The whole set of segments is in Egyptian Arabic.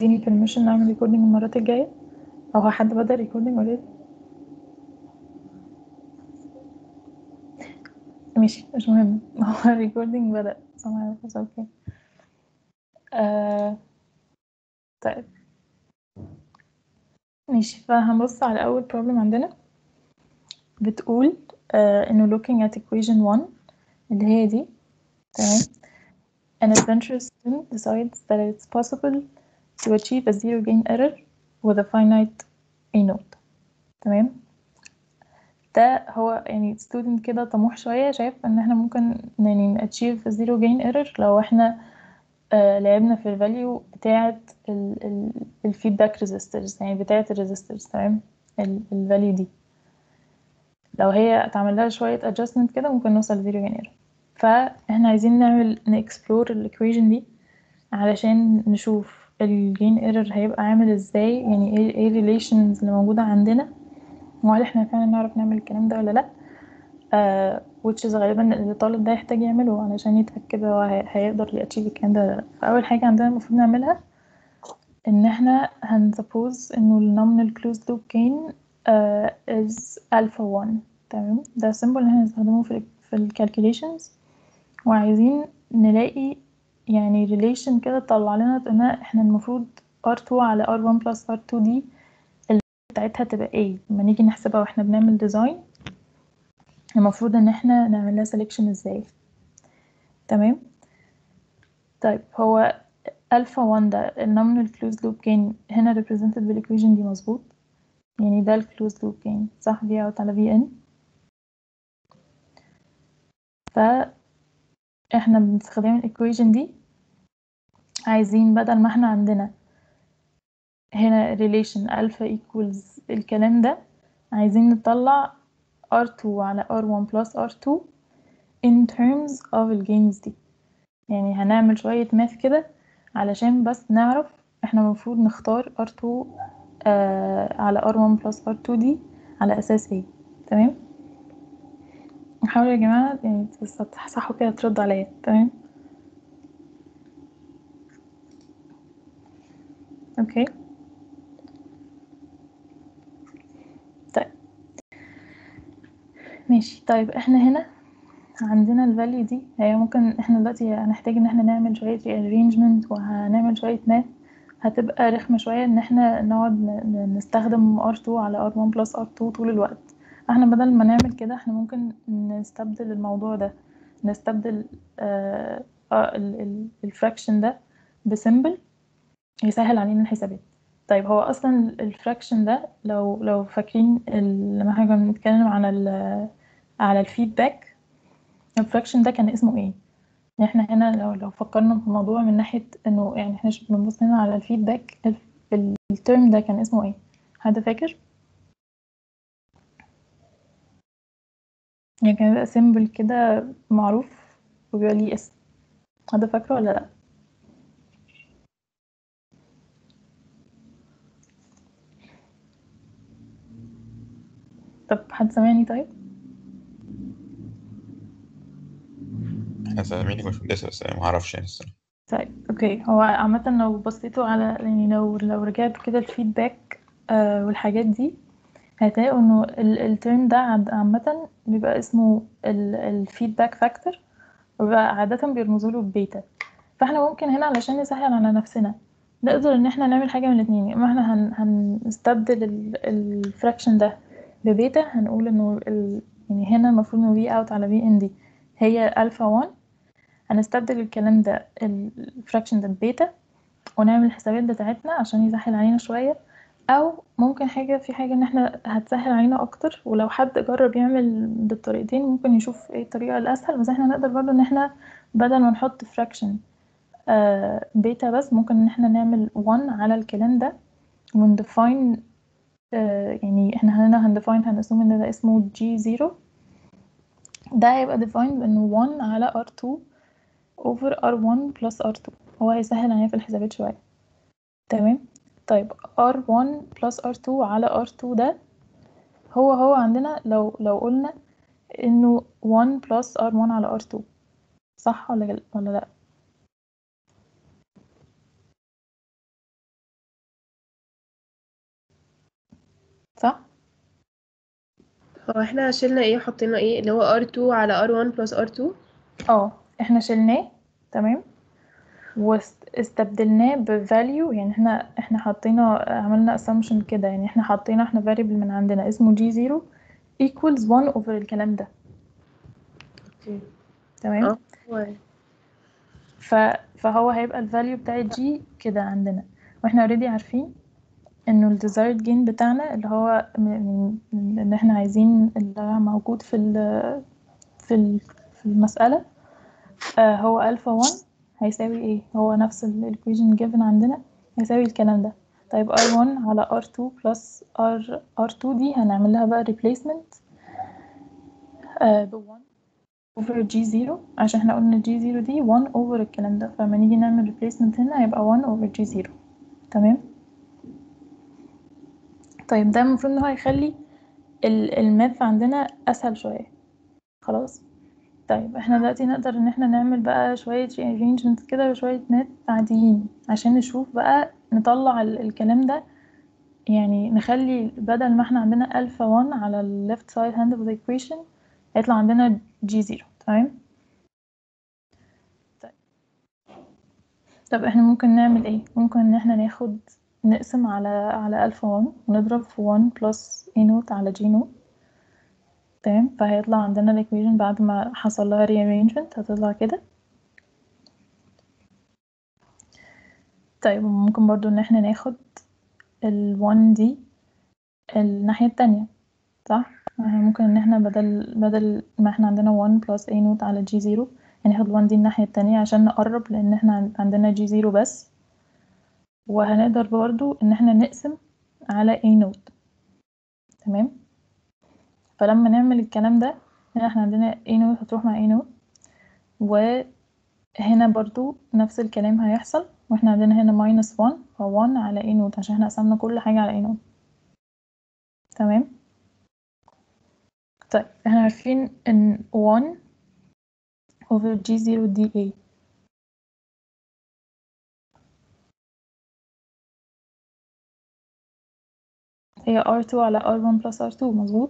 تديني permission نعمل ريكوردينج المرات الجاية او هو حد بدأ ريكوردينج ولا ماشي مش مهم هو الريكوردينج بدأ somehow it's okay آه... طيب ماشي فهنبص على أول problem عندنا بتقول آه إنه looking at equation 1 اللي هي دي تمام An adventurous student decides that it's possible to achieve a zero gain error with a finite A node تمام ده هو يعني student كده طموح شوية شايف إن احنا ممكن يعني achieve a zero gain error لو احنا آه لعبنا في الفاليو بتاعة الفيدباك ريزيسترز يعني بتاعة الريزيسترز تمام الفاليو دي لو هي اتعمل لها شوية adjustment كده ممكن نوصل زيرو gain error فاحنا عايزين نعمل نكسبلور الايكويشن دي علشان نشوف الجين ايرور هيبقى عامل ازاي يعني ايه ايه الريليشنز اللي موجودة عندنا وهل احنا فعلا نعرف نعمل الكلام ده ولا لا uh, which is غالبا الطالب ده يحتاج يعمله علشان يتأكد هو هيقدر يأتشيف الكلام ده ولا لا فأول حاجة عندنا المفروض نعملها ان احنا هنسبوز انه النومينال closed loop gain uh, is alpha 1 تمام ده symbol اللي احنا هنستخدمه في ال في الكالكوليشنز وعايزين نلاقي يعني relation كده تطلع لنا ان احنا المفروض R2 على R1 plus R2 دي اللي بتاعتها تبقى ايه لما نيجي نحسبها واحنا بنعمل ديزاين المفروض ان احنا نعمل لها selection ازاي تمام طيب هو alpha 1 ده النومينال closed loop gain هنا represented بالايكويشن دي مظبوط يعني ده الكلوزد لوب gain صح في اوت على في ان ف احنا بنستخدم الايكويشن دي عايزين بدل ما احنا عندنا هنا relation alpha equals الكلام ده عايزين نطلع R2 على R1 plus R2 in terms of الجينز دي يعني هنعمل شوية ماث كده علشان بس نعرف احنا المفروض نختار R2 آه على R1 plus R2 دي على أساس ايه تمام نحاول يا جماعة يعني تصحصحوا كده تردوا عليا تمام اوكي طيب ماشي طيب احنا هنا عندنا الفاليو دي هي ممكن احنا دلوقتي هنحتاج ان احنا نعمل شوية rearrangement وهنعمل شوية math هتبقى رخمة شوية ان احنا نقعد نستخدم R2 على R1 plus R2 طول الوقت احنا بدل ما نعمل كده احنا ممكن نستبدل الموضوع ده نستبدل آه الفراكشن ده بسيمبل يسهل علينا الحسابات طيب هو اصلا الفراكشن ده لو لو فاكرين لما احنا كنا بنتكلم على ال على الفيدباك الفراكشن ده كان اسمه ايه يعني احنا هنا لو لو فكرنا في الموضوع من ناحيه انه يعني احنا بنبص هنا على الفيدباك الترم ده كان اسمه ايه حد فاكر يعني كان بيبقى سيمبل كده معروف وبيبقى ليه اسم حد فاكره ولا لا طب حد سامعني طيب احنا سامعينك مش مهندسة بس ما اعرفش يعني الصراحة طيب اوكي هو عامة لو بصيتوا على يعني لو لو رجعتوا كده الفيدباك آه والحاجات دي هتلاقوا انه الترم ده عامة بيبقى اسمه الفيدباك فاكتور وبيبقى عادة بيرمزوا له ببيتا فاحنا ممكن هنا علشان نسهل على نفسنا نقدر ان احنا نعمل حاجة من الاتنين اما احنا هن هنستبدل الفراكشن ده ببيتا هنقول انه ال يعني هنا المفروض انه في اوت على في ان دي هي الفا 1 هنستبدل الكلام ده الفراكشن ده ببيتا ونعمل الحسابات بتاعتنا عشان يسهل علينا شوية او ممكن حاجة في حاجة ان احنا هتسهل علينا اكتر ولو حد جرب يعمل بالطريقتين ممكن يشوف ايه الطريقة الاسهل بس احنا نقدر برضو ان احنا بدل ما نحط فراكشن آه بيتا بس ممكن ان احنا نعمل 1 على الكلام ده وندفاين آه يعني احنا هنا هندفاين هنقسم ان ده اسمه جي زيرو ده هيبقى defined بانه 1 على R2 over R1 plus R2 هو هيسهل علينا في الحسابات شوية تمام طيب R1 plus R2 على R2 ده هو هو عندنا لو لو قلنا انه 1 plus R1 على R2 صح ولا ولا لا صح هو احنا شلنا ايه وحطينا ايه اللي هو R2 على R1 plus R2 اه احنا شلناه تمام واستبدلناه بفاليو يعني احنا احنا حطينا عملنا assumption كده يعني احنا حطينا احنا variable من عندنا اسمه g0 equals 1 over الكلام ده اوكي تمام اه هو ف... فهو هيبقى الفاليو بتاع جي كده عندنا واحنا اوريدي عارفين انه ال desired gain بتاعنا اللي هو م- من من- ان احنا عايزين اللي هو موجود في ال في ال في المسألة آه هو ألفا 1 هيساوي ايه هو نفس ال equation given عندنا هيساوي الكلام ده طيب R1 على R2 plus R R2 دي هنعمل لها بقى replacement آه ب 1 over G0 عشان احنا قلنا G0 دي 1 over الكلام ده فلما نيجي نعمل replacement هنا هيبقى 1 over G0 تمام طيب ده المفروض ان هو يخلي ال- الماث عندنا اسهل شوية خلاص طيب احنا دلوقتي نقدر ان احنا نعمل بقى شوية rearrangements كده وشوية ماث عاديين عشان نشوف بقى نطلع ال- الكلام ده يعني نخلي بدل ما احنا عندنا ألفا 1 على ال left side hand of the equation هيطلع عندنا G0 تمام طيب طب احنا ممكن نعمل ايه ممكن ان احنا ناخد نقسم على على ألفا 1 ونضرب في 1 plus A نوت على G نوت تمام فهيطلع عندنا الإيكويشن بعد ما حصل لها rearrangement هتطلع كده طيب ممكن برضو ان احنا ناخد ال 1 دي الناحية التانية صح احنا ممكن ان احنا بدل بدل ما احنا عندنا 1 plus A نوت على G 0 هناخد 1 دي الناحية التانية عشان نقرب لان احنا عن- عندنا G 0 بس وهنقدر برضو ان احنا نقسم على A نوت تمام فلما نعمل الكلام ده هنا احنا عندنا A نوت هتروح مع A نوت وهنا برضو نفس الكلام هيحصل واحنا عندنا هنا minus 1 ف 1 على A نوت عشان احنا قسمنا كل حاجة على A نوت تمام طيب احنا عارفين ان 1 over G0 دي A هي R2 على R1 plus R2 مظبوط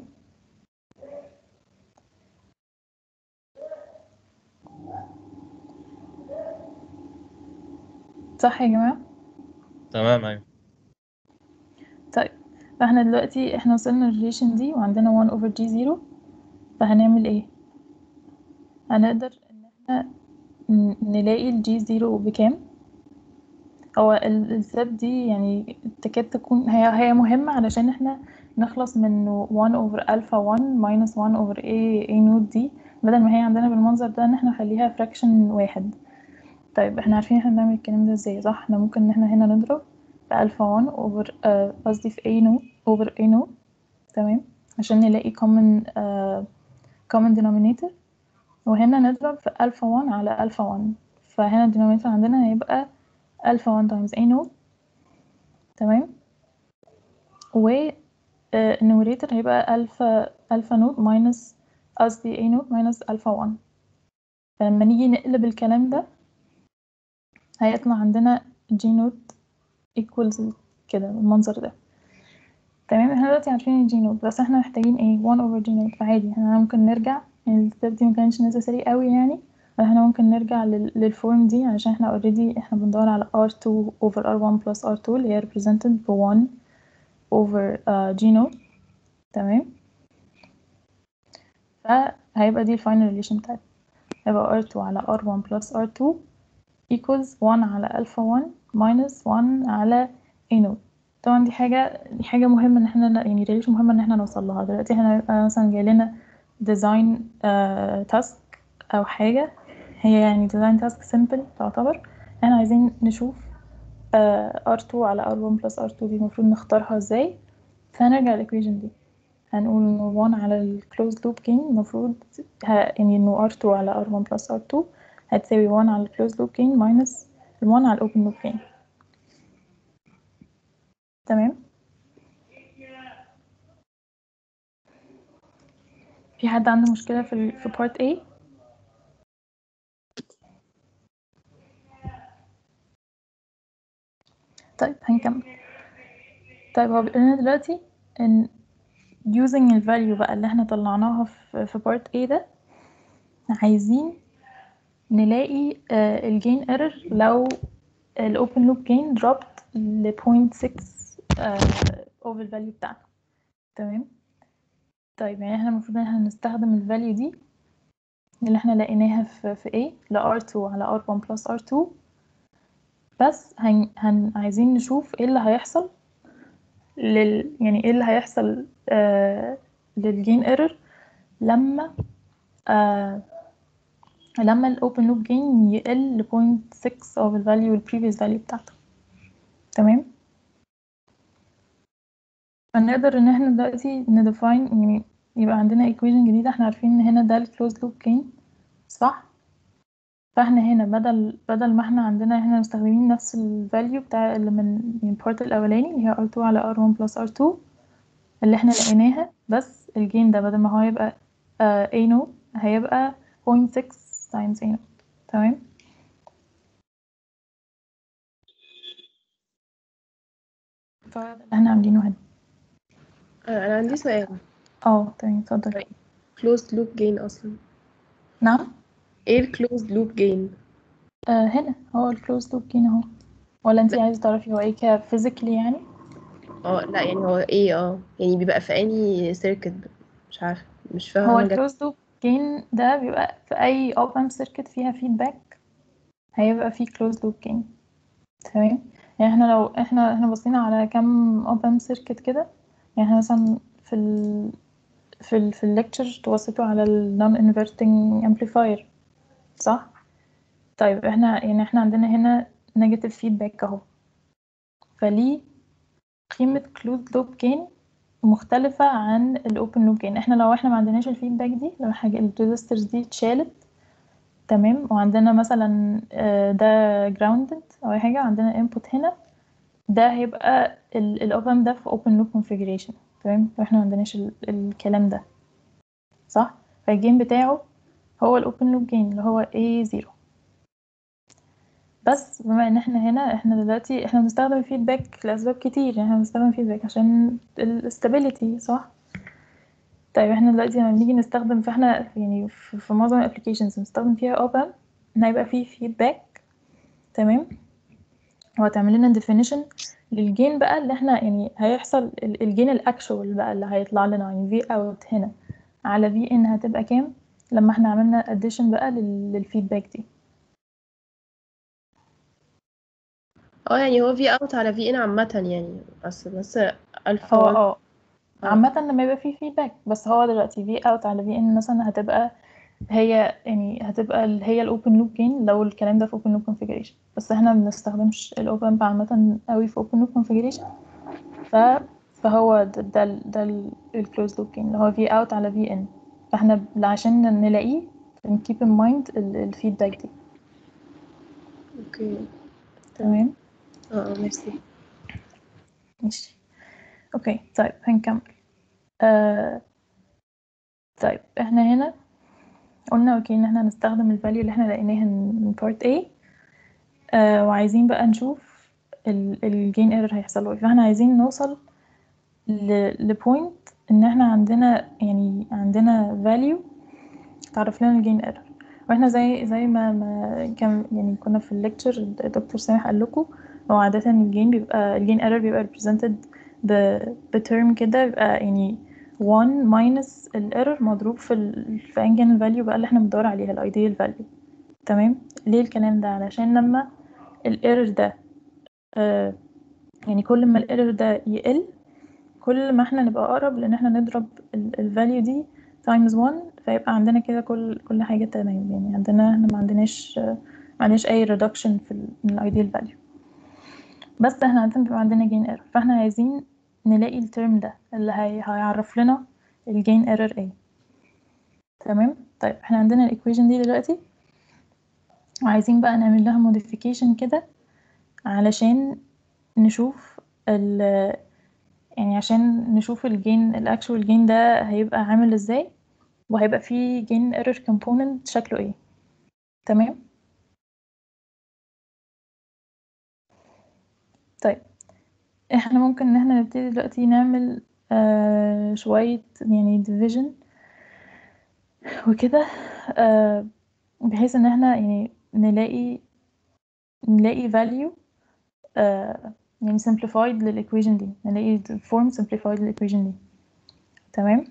صح يا جماعة تمام ايوه طيب فاحنا دلوقتي احنا وصلنا للريليشن دي وعندنا 1 over G0 فهنعمل ايه هنقدر ان احنا ن- نلاقي ال G0 بكام هو ال- الزب دي يعني تكاد تكون هي هي مهمة علشان احنا نخلص من 1 over alpha 1 minus 1 over a a نوت دي بدل ما هي عندنا بالمنظر ده ان احنا نخليها fraction واحد طيب احنا عارفين احنا بنعمل الكلام ده ازاي صح احنا ممكن ان احنا هنا نضرب في alpha 1 over آه، قصدي في a نوت over a نوت تمام عشان نلاقي common آه common denominator وهنا نضرب في alpha 1 على alpha 1 فهنا الدينومينيتور عندنا هيبقى alpha 1 times a نوت تمام و آه، النوميريتور هيبقى alpha alpha نوت minus قصدي a نوت minus alpha 1 فلما نيجي نقلب الكلام ده هيطلع عندنا g نوت equals كده بالمنظر ده تمام احنا دلوقتي عارفين الجي نوت بس احنا محتاجين ايه 1 over جي نوت فعادي احنا ممكن نرجع يعني الستep دي مكانش necessary قوي يعني فاحنا ممكن نرجع لل- للفورم دي علشان احنا already احنا بندور على R2 over R1 plus R2 اللي هي represented ب 1 over uh, G نوت تمام فهيبقى دي الفاينل ريليشن بتاعتنا هيبقى R2 على R1 plus R2 equals 1 على alpha 1 minus 1 على A نوت طبعا دي حاجة دي حاجة مهمة ان احنا يعني ريليشن مهمة ان احنا نوصل لها دلوقتي احنا هيبقى مثلا جاي لنا ديزاين تاسك او حاجة هي يعني ديزاين تاسك سيمبل تعتبر احنا عايزين نشوف آه R2 على R1 plus R2 دي المفروض نختارها ازاي فهنرجع الايكويشن دي هنقول انه 1 على الكلوز لوب جين المفروض ه- يعني انه R2 على R1 plus R2 هتساوي 1 على الكلوز لوب جين minus 1 على الاوبن لوب جين تمام في حد عنده مشكلة في ال في part A طيب هنكمل طيب هو بيقول لنا دلوقتي ان using ال value بقى اللي احنا طلعناها في في part A ده عايزين نلاقي آه، ال gain error لو ال open loop gain dropped ل 0.6 آه، over ال value بتاعنا تمام طيب يعني احنا المفروض ان احنا نستخدم ال value دي اللي احنا لقيناها في في A ل R2 على R1 plus R2 بس هن, هن عايزين نشوف ايه اللي هيحصل لل يعني ايه اللي هيحصل آه للجين ايرور لما آه لما الاوبن لوب جين يقل ل 0.6 of الفاليو البريفيوس فاليو بتاعته تمام فنقدر ان احنا دلوقتي نديفاين يعني يبقى عندنا equation جديدة احنا عارفين ان هنا ده الكلوز لوب جين صح فاحنا هنا بدل بدل ما احنا عندنا احنا مستخدمين نفس الفاليو بتاع اللي من من البارت الاولاني اللي هي R2 على R1 plus R2 اللي احنا لقيناها بس الجين ده بدل ما هو يبقى آه A نوت هيبقى 0.6 times A نوت تمام فده اللي احنا عاملينه هنا آه، انا عندي سؤال اه تمام اتفضل closed loop gain اصلا نعم ايه ال closed loop gain آه هنا هو الكلوز لوب جين اهو ولا انتي عايزة تعرفي هو ايه كفيزيكلي يعني اه لا يعني هو ايه اه يعني بيبقى في اني سيركت مش عارفه مش فاهمه هو أنا جت- الكلوز لوب جين ده بيبقى في اي اوب امب سيركت فيها فيدباك هيبقى فيه كلوز لوب جين تمام يعني احنا لو احنا احنا بصينا على كام اوب امب سيركت كده يعني احنا مثلا في ال في ال في الليكتشر توصيتوا على النون انفرتنج امبليفاير صح طيب احنا يعني احنا عندنا هنا نيجاتيف فيدباك اهو فليه قيمة closed loop gain مختلفة عن الاوبن لوب جين احنا لو احنا ما عندناش الفيدباك دي لو حاجة الريزستورز دي اتشالت تمام وعندنا مثلا آه، ده grounded او اي حاجة عندنا input هنا ده هيبقى الاوبن ده في open loop configuration تمام واحنا ما عندناش ال- الكلام ده صح فالجين بتاعه هو الاوبن لوب جين اللي هو A0 بس بما ان احنا هنا احنا دلوقتي احنا بنستخدم الفيدباك لاسباب كتير يعني احنا بنستخدم الفيدباك عشان الاستابيليتي صح طيب احنا دلوقتي لما بنيجي نستخدم فاحنا يعني في في معظم الابلكيشنز بنستخدم فيها اوبن ان هيبقى فيه فيدباك تمام وهتعمل لنا definition للجين بقى اللي احنا يعني هيحصل ال- الجين الاكشوال بقى اللي هيطلع لنا يعني في اوت هنا على في ان هتبقى كام لما احنا عملنا addition بقى لل- للفيدباك دي اه يعني هو في اوت على في ان عامه يعني بس بس الفا هو 1 اه عامة لما يبقى فيه فيدباك بس هو دلوقتي في اوت على في ان مثلا هتبقى هي يعني هتبقى ال- هي الاوبن لوب جين لو الكلام ده في اوبن لوب كونفيجريشن بس احنا ما بنستخدمش الاوبن عامة قوي في اوبن لوب كونفيجريشن ف فهو ده ده, ده الكلوز لوب جين اللي هو في اوت على في ان فاحنا ب- عشان نلاقيه نكيب ان مايند الفيدباك دي اوكي تمام اه اه ميرسي ماشي اوكي طيب هنكمل آه طيب احنا هنا قلنا اوكي ان احنا هنستخدم الفاليو اللي احنا لقيناها من بارت A آه وعايزين بقى نشوف الجين ايرور هيحصل له ايه فاحنا عايزين نوصل لبوينت ان احنا عندنا يعني عندنا فاليو تعرف لنا الجين ايرور واحنا زي زي ما ما كان يعني كنا في الليكتشر الدكتور سامح قال لكم هو عادة الجين بيبقى الجين ايرور بيبقى represented ب بترم كده بيبقى يعني 1 minus الايرور مضروب في ال في ايا كان الفاليو بقى اللي احنا بندور عليها الايديال فاليو تمام ليه الكلام ده علشان لما الايرور ده آه يعني كل ما الايرور ده يقل كل ما احنا نبقى اقرب لان احنا نضرب الفاليو دي times 1 فيبقى عندنا كده كل كل حاجة تمام يعني عندنا احنا ما عندناش ما عندناش اي reduction في ال من الايديال فاليو بس احنا عادة بيبقى عندنا gain error فاحنا عايزين نلاقي الترم ده اللي هي هيعرف لنا الجين ايرور ايه تمام طيب احنا عندنا الايكويشن دي دلوقتي وعايزين بقى نعمل لها modification كده علشان نشوف ال يعني عشان نشوف الجين الاكشوال جين ده هيبقى عامل ازاي وهيبقى فيه جين ايرور كومبوننت شكله ايه تمام طيب احنا ممكن ان احنا نبتدي دلوقتي نعمل آه شوية يعني division وكده آه بحيث ان احنا يعني نلاقي نلاقي value آه يعني simplified للإيكويشن دي نلاقي form simplified للإيكويشن دي تمام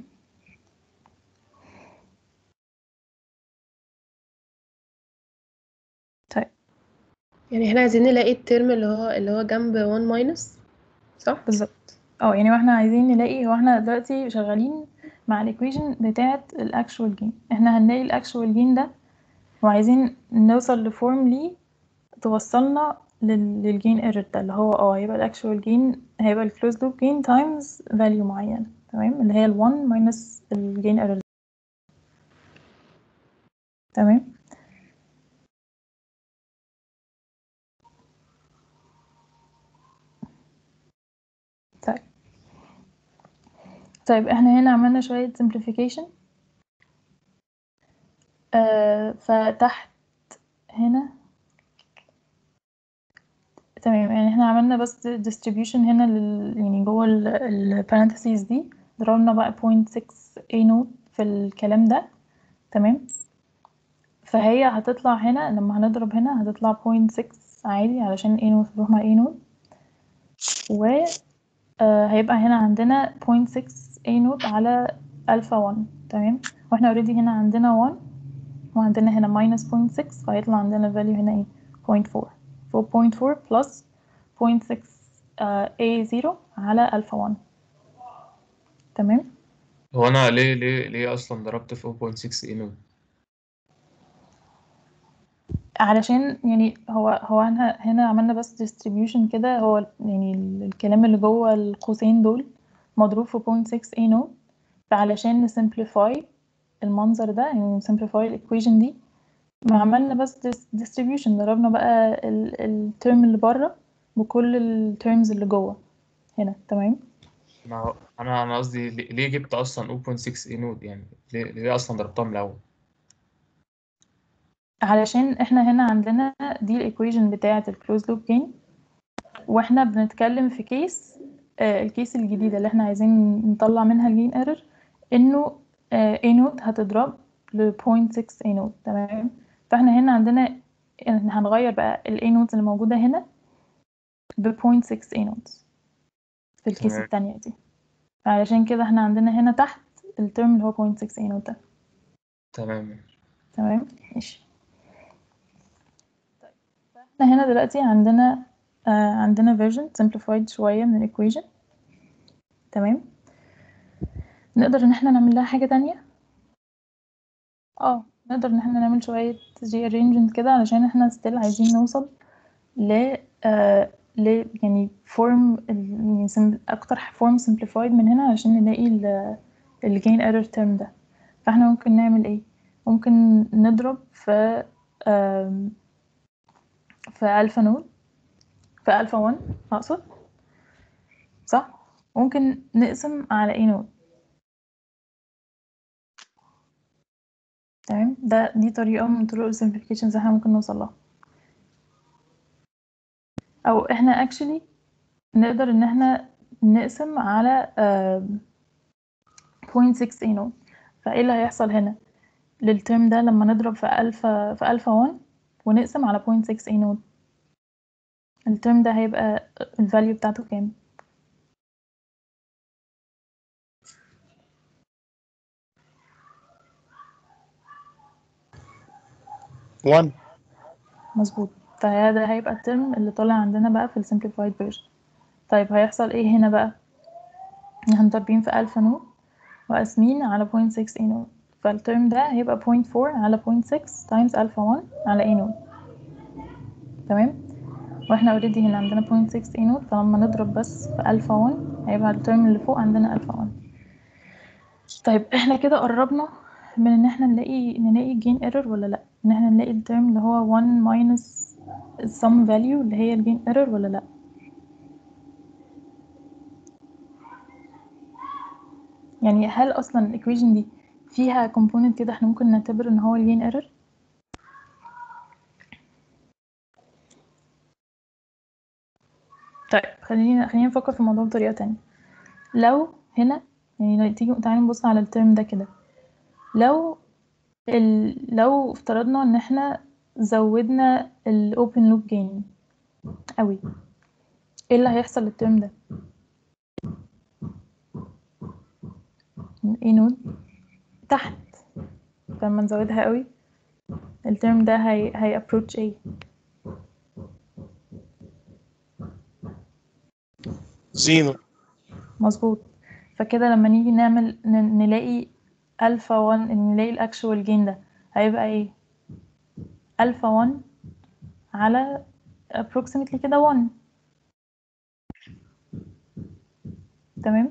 طيب يعني احنا عايزين نلاقي الترم اللي هو اللي هو جنب 1 ماينس صح بالظبط اه يعني واحنا عايزين نلاقي هو احنا دلوقتي شغالين مع الايكويشن بتاعة الاكشوال جين احنا هنلاقي الاكشوال جين ده وعايزين نوصل لفورم ليه توصلنا لل- للجين ايرور ده اللي هو اه هيبقى الاكشوال جين هيبقى الكلوز لوب جين تايمز فاليو معين تمام اللي هي ال1 ماينس الجين ايرور تمام طيب طيب احنا هنا عملنا شوية simplification آه فتحت هنا تمام يعني احنا عملنا بس distribution هنا لل يعني جوه ال ال parentheses دي ضربنا بقى 0.6 a نوت في الكلام ده تمام فهي هتطلع هنا لما هنضرب هنا هتطلع 0.6 عادي علشان a نوت تروح مع a نوت و آه هيبقى هنا عندنا 0.6 a نوت على alpha 1 تمام واحنا already هنا عندنا 1 وعندنا هنا minus 0.6 فهيطلع عندنا value هنا ايه 0.4 4.4 plus 0.6 آه A0 على alpha 1 تمام هو انا ليه ليه ليه اصلا ضربت في 0.6 اي نوت علشان يعني هو هو هنا هنا عملنا بس distribution كده هو ال- يعني ال- الكلام اللي جوه القوسين دول مضروب في 0.6 A نوت فعلشان نسمبليفاي المنظر ده يعني نسمبليفاي الايكويشن دي ما عملنا بس dis- distribution ضربنا بقى الترم اللي بره بكل الترمز اللي جوه هنا تمام ما هو انا انا قصدي ليه ليه جبت اصلا 0.6 اي نوت يعني ليه ليه اصلا ضربتها من الاول علشان احنا هنا عندنا دي الايكويشن بتاعة الكلوز لوب جين واحنا بنتكلم في كيس آه الكيس الجديدة اللي احنا عايزين نطلع منها الجين ايرور انه آه A نوت هتضرب ل 0.6 A نوت تمام فاحنا هنا عندنا إن هنغير بقى ال A نوت اللي موجودة هنا ب 0.6 A نوت في الكيس تمام. التانية دي علشان كده احنا عندنا هنا تحت الترم اللي هو 0.6 A نوت ده تمام تمام ماشي طيب فاحنا هنا دلوقتي عندنا آه عندنا version simplified شوية من الإيكويشن تمام نقدر إن احنا نعمل لها حاجة تانية اه نقدر إن احنا نعمل شوية rearrangement كده علشان احنا still عايزين نوصل ل آه ل يعني form ال- يعني sim- أكتر form simplified من هنا علشان نلاقي ال ال gain error term ده فاحنا ممكن نعمل ايه ممكن نضرب في آم، في ألفا نود في ألفا 1 أقصد صح ممكن نقسم على اي نود تمام ده دي طريقة من طرق السمبليفيكيشنز احنا ممكن نوصل لها أو احنا actually نقدر إن احنا نقسم على آم، 0.6 اي نود فايه اللي هيحصل هنا للترم ده لما نضرب في ألفا في ألفا 1 ونقسم على 0.6 اي نود الترم ده هيبقى الفاليو بتاعته كام one مظبوط فهذا هيبقى الترم اللي طالع عندنا بقى في السمبليفايد فيرجن طيب هيحصل ايه هنا بقى احنا ضاربين في ألفا نود وقاسمين على 0.6 اي نود فالترم ده هيبقى 0.4 على 0.6 تايمز ألفا 1 على اي نود تمام واحنا اوريدي هنا عندنا 0.6 اي نود فلما نضرب بس في ألفا 1 هيبقى الترم اللي فوق عندنا ألفا 1 طيب احنا كده قربنا من ان احنا نلاقي نلاقي جين ايرور ولا لا ان احنا نلاقي الترم اللي هو 1 minus some value اللي هي الجين ايرور ولا لا يعني هل اصلا الايكويشن دي فيها component كده احنا ممكن نعتبر ان هو الجين ايرور طيب خلينا خلينا نفكر في الموضوع بطريقة تانية لو هنا يعني لو تيجي تعالي نبص على الترم ده كده لو ال... لو افترضنا ان احنا زودنا الاوبن لوب جين قوي ايه اللي هيحصل للترم ده ايه نود تحت فلما نزودها قوي الترم ده هي هي approach ايه زيرو مظبوط فكده لما نيجي نعمل ن- نلاقي الفا 1 نلاقي الاكشوال جين ده هيبقى ايه الفا 1 على approximately كده 1 تمام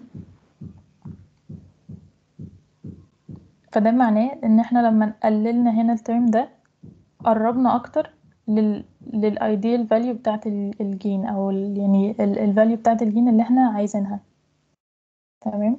فده معناه ان احنا لما قللنا هنا الترم ده قربنا اكتر لل للايديال فاليو بتاعت ال- الجين او ال يعني الفاليو بتاعت الجين اللي احنا عايزينها تمام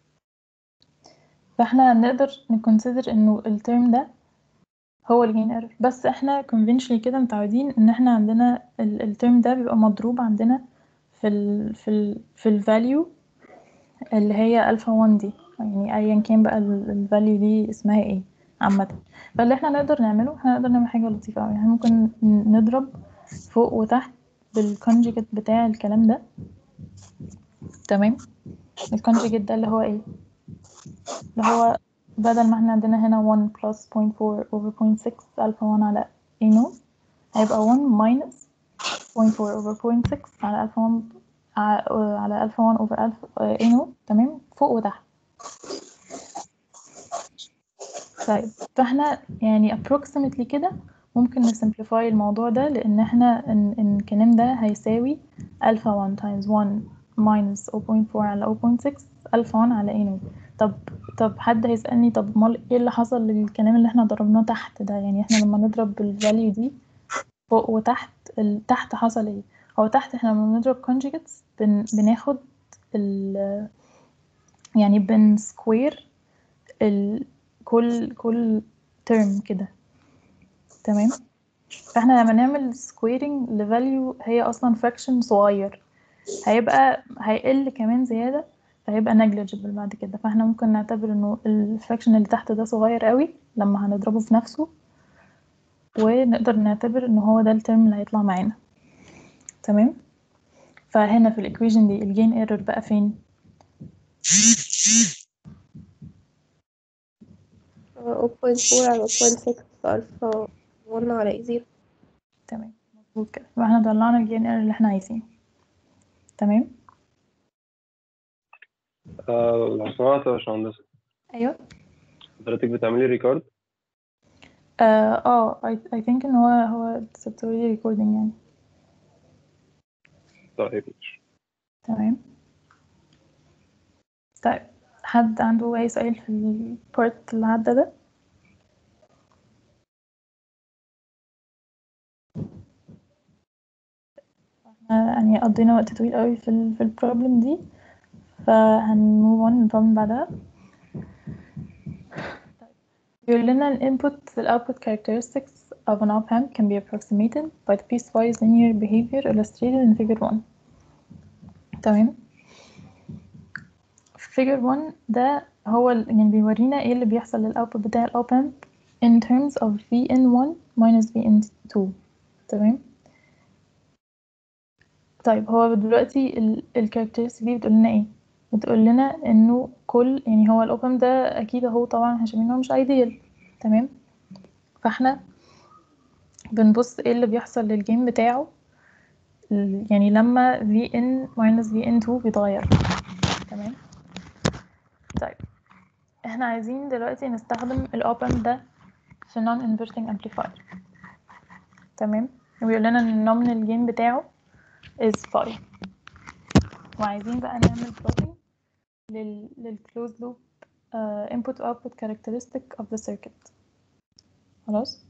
فاحنا نقدر نكونسيدر انه الترم ده هو الجين ايرور بس احنا conventionally كده متعودين ان احنا عندنا الترم ده بيبقى مضروب عندنا في ال في ال في الفاليو اللي هي الفا 1 دي يعني ايا كان بقى الفاليو دي اسمها ايه عامة فاللي احنا نقدر نعمله احنا نقدر نعمل حاجة لطيفة اوي احنا ممكن نضرب فوق وتحت بالكونجيجيت بتاع الكلام ده تمام الكونجيجيت ده اللي هو ايه اللي هو بدل ما احنا عندنا هنا 1 plus 0.4 over 0.6 alpha 1 على a نو هيبقى 1 minus 0.4 over 0.6 على alpha 1 ع- على alpha 1 over alpha a نو تمام فوق وتحت طيب فاحنا يعني approximately كده ممكن نسمبليفاي الموضوع ده لان احنا ان ان الكلام ده هيساوي alpha 1 times 1 minus 0.4 على 0.6 alpha 1 على a نو طب طب حد هيسألني طب امال ايه اللي حصل للكلام اللي احنا ضربناه تحت ده يعني احنا لما نضرب بالفاليو دي فوق وتحت ال... تحت حصل ايه هو تحت احنا لما بنضرب conjugates بن... بناخد ال... يعني بن سكوير ال... كل كل ترم كده تمام فاحنا لما نعمل سكويرنج لفاليو هي اصلا فراكشن صغير هيبقى هيقل كمان زيادة فهيبقى negligible بعد كده فاحنا ممكن نعتبر انه الفراكشن اللي تحت ده صغير قوي لما هنضربه في نفسه ونقدر نعتبر ان هو ده الترم اللي هيطلع معانا تمام فهنا في الايكويشن دي الجين ايرور بقى فين 0.4 على 0.6 ألفا 1 على إيه زيرو تمام مظبوط كده يبقى احنا طلعنا الجين ايرور اللي احنا عايزينه تمام آه، لو سمحت يا باشمهندس ايوه حضرتك بتعملي ريكورد اه اه I, I think ان هو هو it's already recording يعني طيب تمام طيب حد عنده أي سؤال في البارت اللي عدى ده؟ احنا يعني قضينا وقت طويل قوي في ال في البروبلم دي فهنموف on البروبلم بعدها طيب بيقول لنا ال input ال output characteristics of an op amp can be approximated by the piecewise linear behavior illustrated in figure 1 تمام figure 1 ده هو ال- يعني بيورينا ايه اللي بيحصل للاوتبوت بتاع الاوب امب in terms of vn1 minus vn2 تمام طيب هو دلوقتي الكاركترستيك دي بتقول لنا ايه بتقول لنا انه كل يعني هو الاوب امب ده اكيد اهو طبعا احنا شايفين إن هو مش ايديال تمام فاحنا بنبص ايه اللي بيحصل للجيم بتاعه ال- يعني لما vn minus vn2 بيتغير تمام طيب احنا عايزين دلوقتي نستخدم الاوب امب ده في non inverting amplifier تمام ويقول لنا ان النومينال جين بتاعه is 5 وعايزين بقى نعمل plotting لل لل closed loop uh, input output characteristic of the circuit خلاص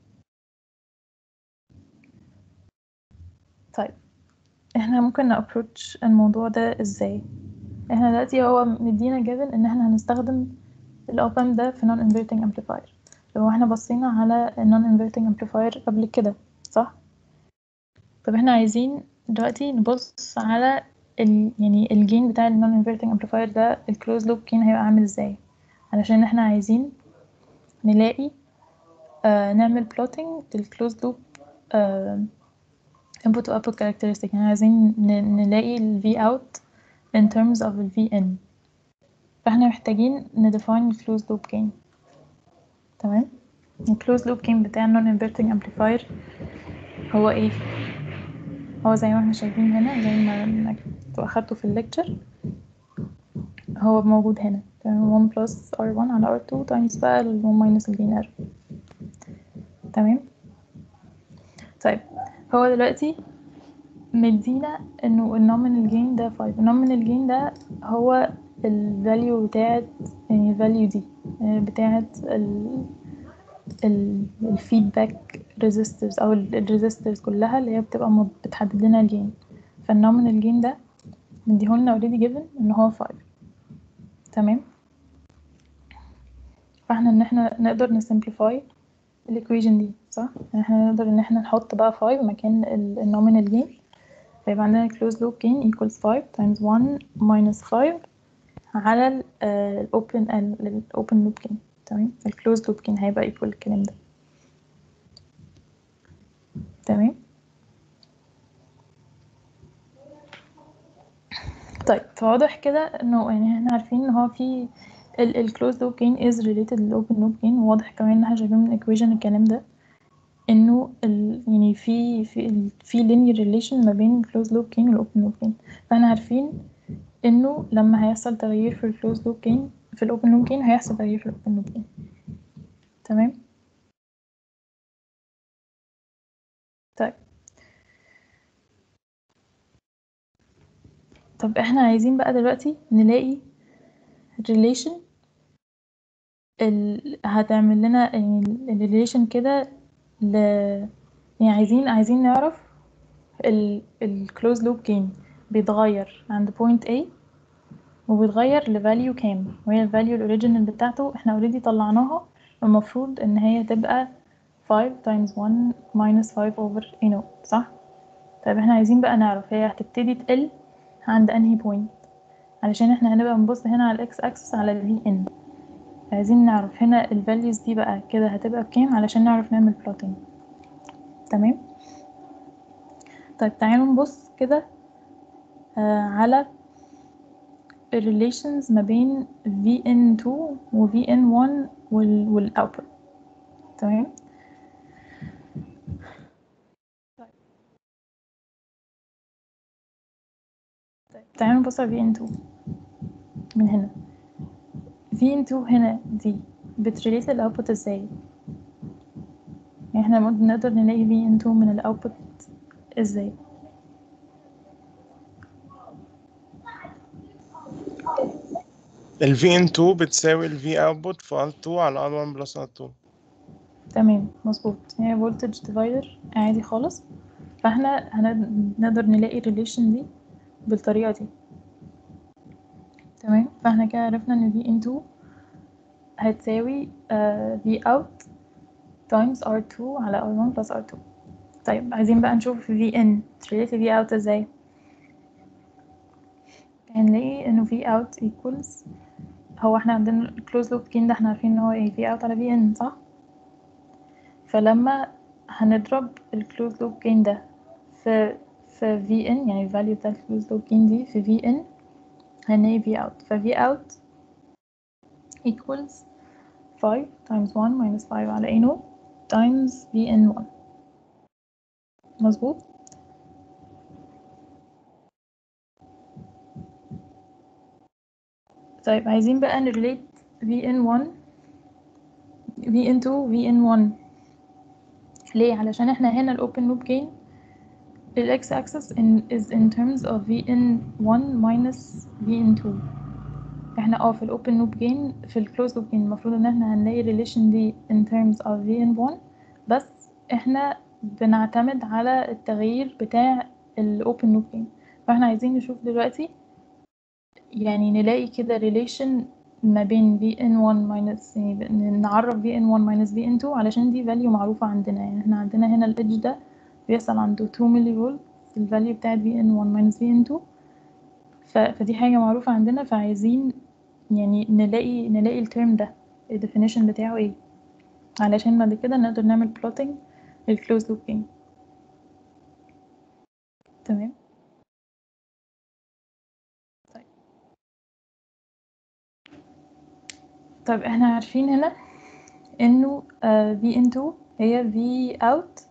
طيب احنا ممكن نابروتش الموضوع ده ازاي احنا دلوقتي هو مدينا جيفن ان احنا هنستخدم الاوب امب ده في non inverting amplifier لو احنا بصينا على non inverting amplifier قبل كده صح طب احنا عايزين دلوقتي نبص على ال يعني الجين بتاع ال non inverting amplifier ده ال closed loop gain هيبقى عامل ازاي علشان احنا عايزين نلاقي آه نعمل plotting لل closed loop آه input to output characteristic يعني عايزين ن- نلاقي ال V out in terms of ال V in فاحنا محتاجين ندefine ال closed loop gain تمام ال closed loop gain بتاع ال non inverting amplifier هو ايه هو زي ما احنا شايفين هنا زي ما انك اخدته في الليكتشر هو موجود هنا تمام 1 plus R1 على R2 times بقى ال 1 minus الجين R تمام طيب هو دلوقتي مدينا انه النومينال جين ده 5 النومينال جين ده هو الفاليو بتاعت يعني الفاليو دي آه، بتاعت ال الفيدباك ريزيستورز او الريزيستورز كلها اللي هي بتبقى مد- بتحدد لنا الجين فالنومينال جين ده مديهولنا اوريدي جيفن ان هو 5 تمام فاحنا ان احنا نقدر نسمبليفاي الايكويشن دي صح يعني احنا نقدر ان احنا نحط بقى 5 مكان النومينال جين فيبقى عندنا closed loop gain equals 5 times 1 minus 5 على الاوبن الاوبن لوب gain تمام الكلوز لوب gain هيبقى ايكوال الكلام ده تمام طيب فواضح كده انه يعني احنا عارفين ان هو في الكلوز لوب gain is related للاوبن لوب gain وواضح كمان ان احنا شايفين من الايكويشن الكلام ده انه ال يعني في في ال في linear relation ما بين الكلوز لوب gain والاوبن لوب gain فاحنا عارفين انه لما هيحصل تغيير في الكلوز لوب gain في الاوبن لوب gain هيحصل تغيير في الاوبن لوب gain تمام طيب طب احنا عايزين بقى دلوقتي نلاقي relation ال... هتعمل لنا يعني الريليشن كده ل يعني عايزين عايزين نعرف ال ال closed loop gain بيتغير عند point A وبيتغير ل value كام وهي ال value الأوريجينال بتاعته احنا already طلعناها المفروض ان هي تبقى 5 times 1 minus 5 over a naught صح؟ طيب احنا عايزين بقى نعرف هي هتبتدي تقل عند انهي point علشان احنا هنبقى نبص هنا على الاكس اكسس على ال VN عايزين نعرف هنا ال values دي بقى كده هتبقى بكام علشان نعرف نعمل plotting تمام طيب تعالوا نبص كده آه على ال relations ما بين VN2 و VN1 وال والاوتبوت تمام طيب تعالوا نبص على VN2 من هنا VN2 هنا دي بتريليت الاوتبوت ازاي يعني احنا ممكن نقدر نلاقي VN2 من الاوتبوت ازاي ال VN2 بتساوي ال V output في R2 على R1 بلس R2 تمام مظبوط هي voltage divider عادي خالص فاحنا هنقدر نلاقي relation دي بالطريقة دي تمام فاحنا كده عرفنا ان V in 2 هتساوي آه V out times R2 على R1 plus R2 طيب عايزين بقى نشوف V in تريليت V out ازاي هنلاقي انه V out equals هو احنا عندنا closed loop gain ده احنا عارفين ان هو ايه V out على V in صح فلما هنضرب ال closed loop gain ده في في V in يعني ال value بتاع ال closed loop gain دي في V in هنلاقي V out ف V out equals 5 times 1 minus 5 على A naught times V in 1 مظبوط طيب عايزين بقى نريليت V in 1 V in 2 V in 1 ليه علشان احنا هنا الاوبن لوب gain ال x axis in, is in terms of v in 1 minus v in 2 احنا اه في الاوبن لوب gain في الكلوز لوب gain المفروض ان احنا هنلاقي relation دي in terms of v in 1 بس احنا بنعتمد على التغيير بتاع الاوبن لوب gain فاحنا عايزين نشوف دلوقتي يعني نلاقي كده relation ما بين v in 1 minus يعني نعرف v in 1 minus v in 2 علشان دي value معروفة عندنا يعني احنا عندنا هنا الإدج ده بيحصل عنده 2 ملي فولت الفاليو بتاعت v in 1 minus v in 2 ف... فدي حاجة معروفة عندنا فعايزين يعني نلاقي نلاقي الترم ده ال definition بتاعه ايه علشان بعد كده نقدر نعمل plotting للclosed loop gain تمام طيب طيب احنا عارفين هنا انه آه v in2 هي v out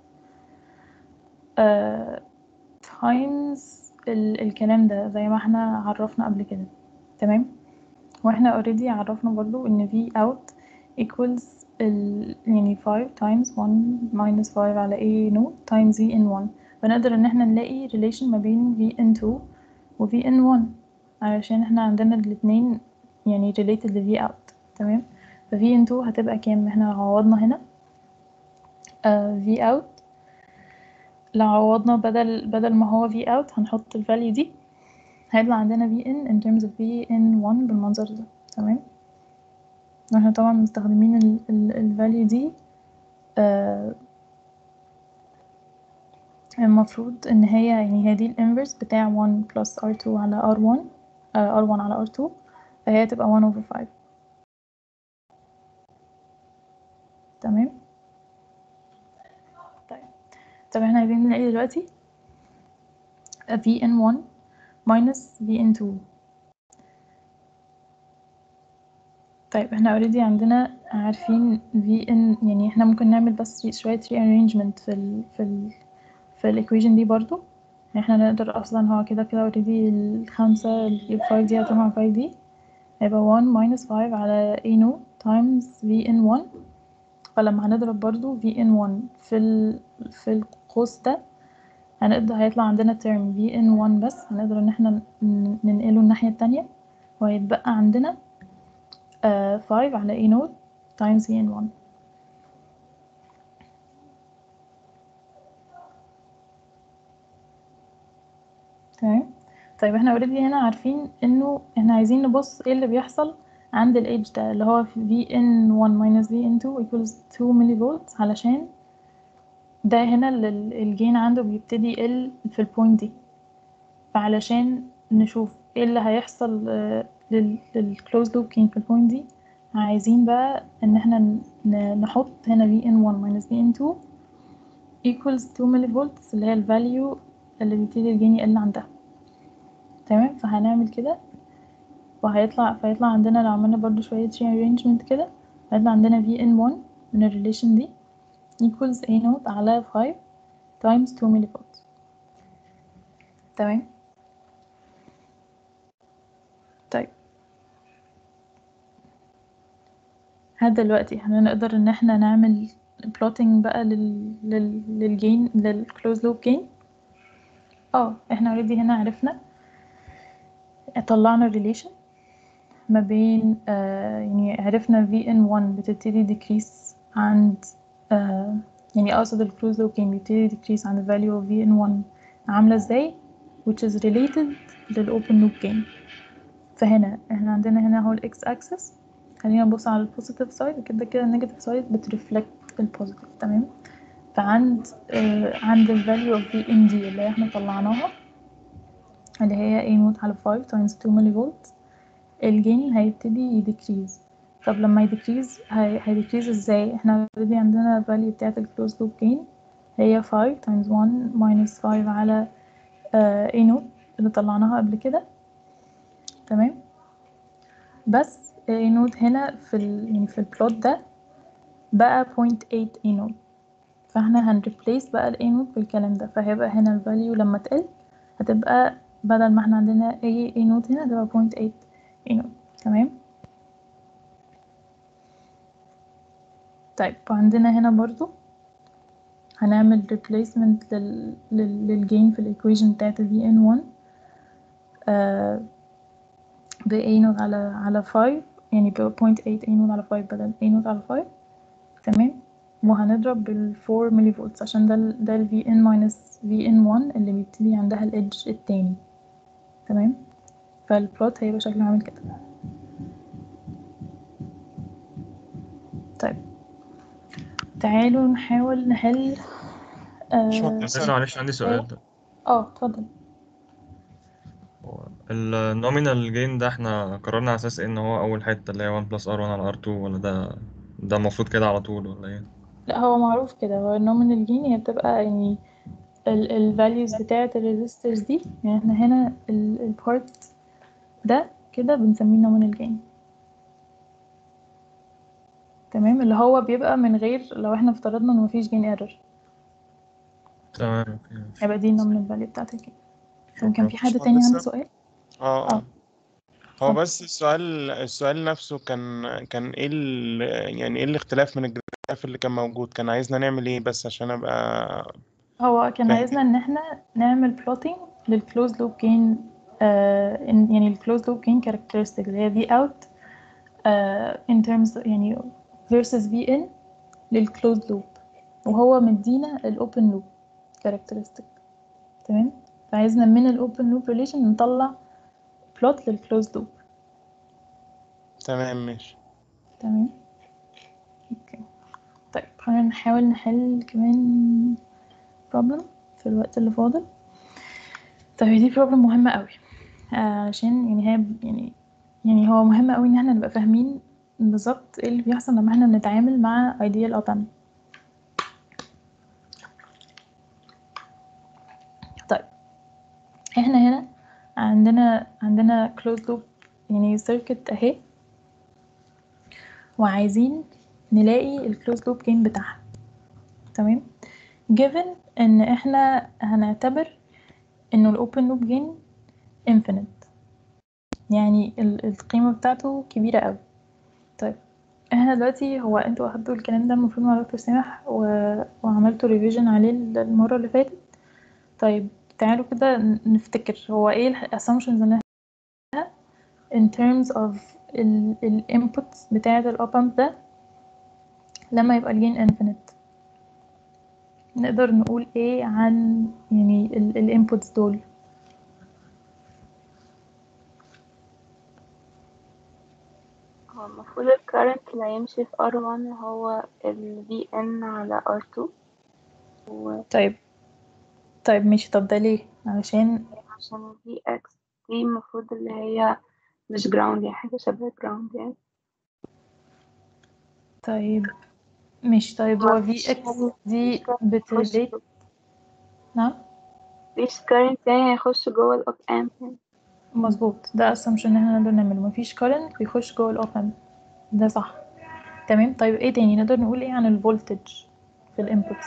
آه times ال الكلام ده زي ما احنا عرفنا قبل كده تمام واحنا already عرفنا برضو ان v out equals ال يعني 5 times 1 minus 5 على a نوت times v in 1 فنقدر ان احنا نلاقي relation ما بين v in 2 و v in 1 علشان احنا عندنا الاتنين يعني related ل v out تمام ف v in 2 هتبقى كام احنا عوضنا هنا آه v out لو عوضنا بدل بدل ما هو v out هنحط ال value دي هيطلع عندنا v in in terms of v in 1 بالمنظر ده تمام احنا طبعا مستخدمين ال ال ال value دي آه المفروض ان هي يعني هي دي الانفرس بتاع 1 plus r2 على r1 آه r1 على r2 فهي تبقى 1 over 5 تمام طيب طب احنا عايزين نلاقي دلوقتي v in 1 minus v in 2 طيب احنا already عندنا عارفين v in يعني احنا ممكن نعمل بس شوية rearrangement في ال في ال في الايكويشن دي برضو احنا نقدر اصلا هو كده كده already الخمسة ال 5 دي هتجمع 5 دي هيبقى 1 minus 5 على a نوت times v in 1 فلما هنضرب برضو v in 1 في ال في القوس ده هنقدر هيطلع عندنا term v in 1 بس هنقدر ان احنا ننقله الناحية التانية وهيتبقى عندنا uh, 5 على a نوت times v in 1 تمام طيب احنا اوريدي هنا عارفين انه احنا عايزين نبص ايه اللي بيحصل عند الايدج ده اللي هو في v in 1 minus v in 2 equals 2 ملي علشان ده هنا اللي الجين عنده بيبتدي يقل في البوينت دي فعلشان نشوف ايه اللي هيحصل للكلوز لوب جين في البوينت دي عايزين بقى ان احنا نحط هنا v in 1 minus v in 2 equals 2 ملي فولت اللي هي الفاليو اللي بيبتدي الجين يقل عندها تمام فهنعمل كده وهيطلع فيطلع عندنا لو عملنا برضو شوية rearrangement كده هيطلع عندنا v in 1 من الريليشن دي equals a نوت على 5 times 2 ملي فولت تمام طيب هاد دلوقتي احنا نقدر ان احنا نعمل plotting بقى لل لل للجين للclosed loop gain اه احنا already هنا عرفنا طلعنا relation ما بين آه يعني عرفنا v in 1 بتبتدي decrease عند آه يعني اقصد ال closed loop gain بيبتدي decrease عند the value of v in 1 عاملة ازاي which is related لل open loop gain فهنا احنا عندنا هنا هو ال x axis خلينا نبص على ال positive side كده كده ال negative side بترفلكت ال positive تمام فعند آه عند ال value of v in d اللي احنا طلعناها اللي هي a نوت على 5 times 2 ملي فولت الجين هيبتدي يديكريز طب لما يديكريز هي هيديكريز ازاي احنا already عندنا الفاليو بتاعت الكلوز لوب جين هي 5 times 1 minus 5 على uh, a نوت اللي طلعناها قبل كده تمام بس a نوت هنا في ال يعني في البلوت ده بقى 0.8 a نوت فاحنا هنريبليس بقى ال a نوت بالكلام ده فهيبقى هنا الفاليو لما تقل هتبقى بدل ما احنا عندنا a a نوت هنا هتبقى 0.8 a نوت تمام طيب وعندنا هنا برضو هنعمل replacement لل, لل, للجين في الإيكويشن بتاعت ال VN1 آه ب A نوت على على 5 يعني ب 0.8 A نوت على 5 بدل A نوت على 5 تمام وهنضرب بال 4 ملي فولتس عشان ده ال ده ال VN minus VN1 اللي بيبتدي عندها الإدج التاني تمام فالبلوت هيبقى شكله عامل كده طيب تعالوا نحاول نحل مش اه مهندسة. بس معلش عندي سؤال اه اتفضل النومينال جين ده احنا قررنا على اساس ان هو اول حته اللي هي 1 بلس ار 1 على ار 2 ولا ده ده المفروض كده على طول ولا ايه لا هو معروف كده هو النومينال جين هي بتبقى يعني الفاليوز بتاعة الريزيسترز دي يعني احنا هنا البارت ده كده بنسميه نومينال جين تمام اللي هو بيبقى من غير لو احنا افترضنا ان مفيش جين ايرور تمام اوكي هيبقى دي النومينال فاليو بتاعت الجين طب كان في حد مفيش تاني عنده مهندسة؟ سؤال؟ اه اه اه هو اتفضل. بس السؤال السؤال نفسه كان كان ايه ال... يعني ايه الاختلاف من الجراف اللي كان موجود كان عايزنا نعمل ايه بس عشان ابقى هو كان فاهم عايزنا ان احنا نعمل بلوتنج للكلوز لوب جين يعني الكلوز لوب جين كاركترستيك اللي هي في اوت in terms يعني versus في ان للكلوز لوب وهو مدينا الاوبن لوب كاركترستيك تمام فعايزنا من الاوبن لوب ريليشن نطلع بلوت للكلوز لوب تمام ماشي تمام اوكي طيب خلينا نحاول نحل كمان problem في الوقت اللي فاضل طيب دي problem مهمة قوي عشان يعني هي يعني يعني هو مهم قوي ان احنا نبقى فاهمين بالظبط ايه اللي بيحصل لما احنا بنتعامل مع ideal op amp طيب احنا هنا عندنا عندنا closed loop يعني circuit اهي وعايزين نلاقي الكلوز لوب جين بتاعها تمام given ان احنا هنعتبر انه الاوبن لوب جين infinite يعني ال- القيمة بتاعته كبيرة قوي طيب احنا دلوقتي هو انتوا اخدتوا الكلام ده المفروض مع دكتور سامح و... وعملتوا ريفيجن عليه المرة اللي فاتت طيب تعالوا كده ن- نفتكر هو ايه ال assumptions اللي احنا in terms of ال ال inputs بتاعة ال op amp ده لما يبقى الجين infinite نقدر نقول ايه عن يعني ال ال inputs دول هو المفروض الكارنت اللي هيمشي في R1 هو ال VN على R2 وعشان طيب طيب ماشي طب ده ليه علشان ال VX دي المفروض اللي هي مش جراوند يعني حاجة شبه جراوند يعني طيب ماشي طيب هو في مفيش اكس دي مفيش current هيخش بتريليت جوه- نعم مفيش كارنت يعني هيخش جوه الأوب أمب يعني مظبوط ده assumption ان احنا نقدر نعمله مفيش current بيخش جوه الاوبن ده صح تمام طيب ايه تاني نقدر نقول ايه عن الفولتج في الانبوتس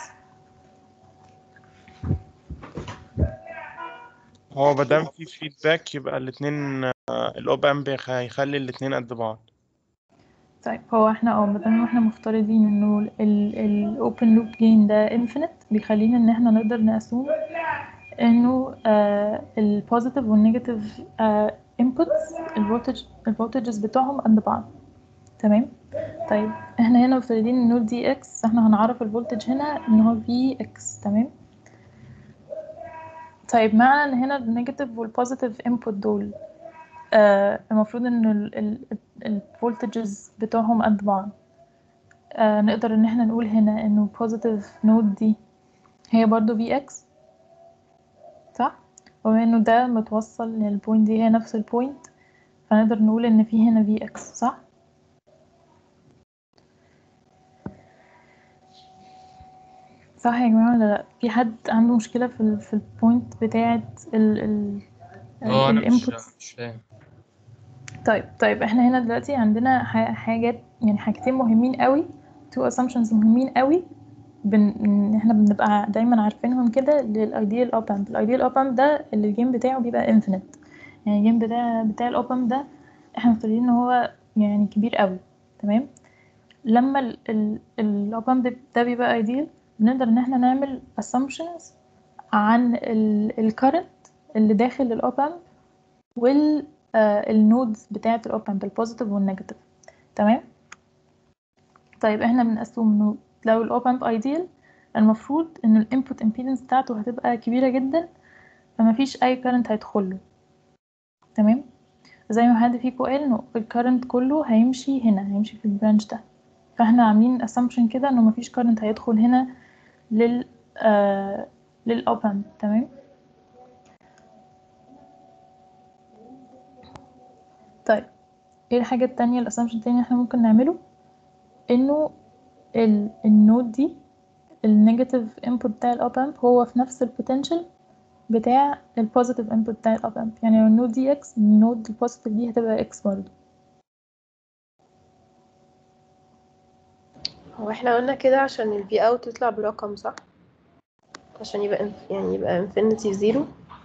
هو مادام في فيدباك يبقى الاتنين الاوب امب هيخلي الاتنين قد بعض طيب هو احنا اه مادام احنا مفترضين انه الاوبن لوب جين ده infinite بيخلينا ان احنا نقدر نقسم انه البوزيتيف والنيجاتيف انبوتس الفولتج الفولتجز بتوعهم قد بعض تمام طيب احنا هنا مفترضين انه دي اكس احنا هنعرف الفولتج هنا ان هو في اكس تمام طيب معنى ان هنا النيجاتيف والبوزيتيف انبوت دول آه المفروض ان الفولتجز بتوعهم قد بعض آه نقدر ان احنا نقول هنا انه positive نود دي هي برضو في اكس صح وبما انه ده متوصل للبوينت دي هي نفس البوينت فنقدر نقول ان في هنا في اكس صح صح يا جماعة ولا لا في حد عنده مشكلة في ال في البوينت بتاعة ال ال اه انا مش الانبوتس مش فاهم طيب طيب احنا هنا دلوقتي عندنا ح- حاجات يعني حاجتين مهمين قوي two assumptions مهمين قوي بن... ان احنا بنبقى دايما عارفينهم كده للايديال اوب امب الايديال اوب امب ده اللي الجيم بتاعه بيبقى infinite يعني الجيم بتاع بتاع الاوب امب ده احنا مفترضين ان هو يعني كبير قوي تمام لما الاوب امب ده بيبقى ايديال بنقدر ان احنا نعمل assumptions عن الكرنت اللي داخل الاوب امب وال النودز بتاعة الأوب أمب البوزيتيف والنيجاتيف تمام طيب احنا بنقسم انه لو الأوب أمب ايديال المفروض ان الانبوت امبيدنس بتاعته هتبقى كبيرة جدا فمفيش أي كارنت هيدخله تمام زي ما حد فيكم قال انه الكارنت كله هيمشي هنا هيمشي في البرانش ده فاحنا عاملين assumption كده انه مفيش كارنت هيدخل هنا لل آه للأوب أمب تمام ايه الحاجة التانية الاسامبشن التاني اللي احنا ممكن نعمله انه ال- النود دي النيجاتيف انبوت بتاع الاب امب هو في نفس البوتنشال بتاع البوزيتيف انبوت بتاع الاب امب يعني لو النود دي اكس النود البوزيتيف دي هتبقى اكس برضه هو احنا قلنا كده عشان الفي اوت يطلع برقم صح عشان يبقى inf- يعني يبقى انفينيتي زيرو